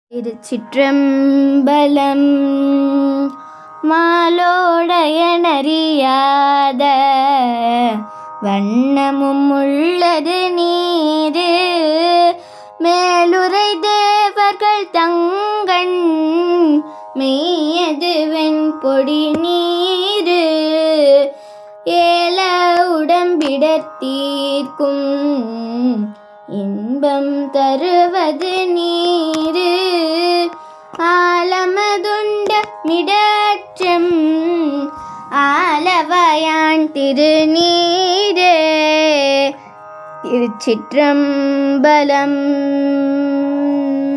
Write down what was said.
திருச்சிற்றம்பலம் மாலோடையனறியாத வண்ணமும் உள்ளது நீரு மேலுரை தேவர்கள் தங்கண் மெய்யது வெண்பொடி நீரு ஏல உடம்பிடத்தீர்க்கும் இன்பம் தருவது நீரு ஆலமதுண்ட மிடற்றம் ஆலவயான் திருநீரே திருச்சிற்றம்பலம்